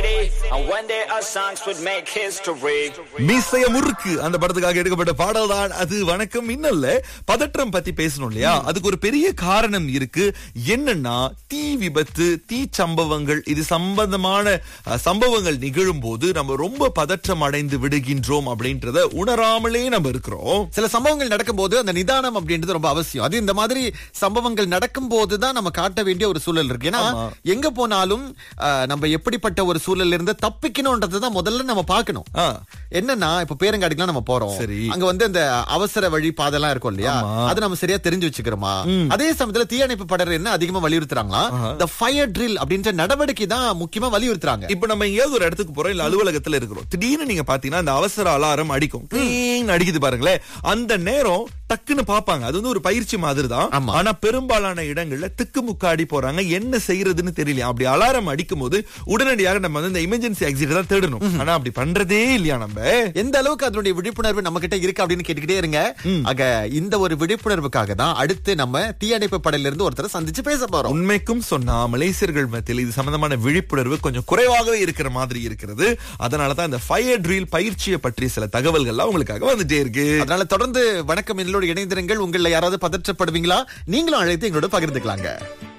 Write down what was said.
city, and one day our songs would make history. மீசைய முறுக்கு அந்த படத்துக்காக எடுக்கப்பட்ட பாடல் தான் அது வணக்கம் இன்னல்ல பதற்றம் பத்தி பேசணும் இல்லையா அதுக்கு ஒரு பெரிய காரணம் இருக்கு என்னன்னா தீ விபத்து தீ சம்பவங்கள் இது சம்பந்தமான அஹ், சம்பவங்கள் நிகழும் போது நம்ம ரொம்ப பதற்றம் அடைந்து விடுகின்றோம் அப்படின்றத உணராமலே நம்ம இருக்கிறோம் சில சம்பவங்கள் நடக்கும்போது அந்த நிதானம் அப்படின்றது ரொம்ப அவசியம் அது இந்த மாதிரி சம்பவங்கள் நடக்கும் போதுதான் நம்ம காட்ட வேண்டிய ஒரு சூழல் இருக்கு ஏன்னா ஆமா. எங்க போனாலும் அஹ், நம்ம எப்படிப்பட்ட ஒரு சூழல்ல இருந்து தப்பிக்கணும்ன்றதுதான் முதல்ல நம்ம பார்க்கணும் ஆ. என்னன்னா இப்ப பேரங்காடிக்கெல்லாம் நம்ம போறோம் சரி. அங்க வந்து இந்த அவசர வழி பாதெல்லாம் இருக்கும் இல்லையா ஆமா. அது நம்ம சரியா தெரிஞ்சு வச்சுக்கிறோமா அதே சமயத்துல தீயணைப்பு படர் என்ன அதிகமா வலியுறுத்துறாங்களா இந்த ஃபயர் ட்ரில் அப்படின்ற நடவடிக்கை தான் முக்கியமா வலியுறுத்துறாங்க இப்ப நம்ம எங்கேயாவது ஒரு இடத்துக்கு போறோம் இல்ல அலுவலகத்துல இருக்கிறோம் திடீர்னு நீங்க பாத்தீங்கன்னா அந்த அவசர அலாரம் அடிக்கும் கிளீன் அடிக்குது பாருங்களேன் அந்த நேரம் டக்குன்னு பாப்பாங்க அது வந்து ஒரு பயிற்சி மாதிரி தான் ஆமா. ஆனா பெரும்பாலான இடங்கள்ல திக்கு முக்காடி போறாங்க என்ன செய்யறதுன்னு தெரியல அப்படி அலாரம் அடிக்கும் போது உடனடியாக நம்ம வந்து இந்த எமர்ஜென்சி எக்ஸிட் தான் தேடணும் ஆனா அப்படி பண்றதே இல்லையா நம்ம எந்த அளவுக்கு அதனுடைய விழிப்புணர்வு நம்ம கிட்ட இருக்கு அப்படின்னு கேட்டுக்கிட்டே இருங்க ஆக இந்த ஒரு விழிப்புணர்வுக்காக தான் அடுத்து நம்ம தீயணைப்பு படையில இருந்து ஒருத்தரை சந்திச்சு பேச போறோம் உண்மைக்கும் சொன்னா மலேசியர்கள் மத்தியில் இது சம்பந்தமான விழிப்புணர்வு கொஞ்சம் குறைவாகவே இருக்கிற மாதிரி இருக்கிறது அதனாலதான் இந்த ஃபயர் ட்ரில் பயிற்சியை பற்றிய சில தகவல்கள்லாம் உங்களுக்காக வந்துட்டே இருக்கு அதனால தொடர்ந்து வணக்கம் என்னோட இணைந்திருங்கள் உங்கள யாராவது பதற்றப்படுவீங்களா நீங்களும் அழைத்து எங்களோட பகிர்ந்துக்கலாங்க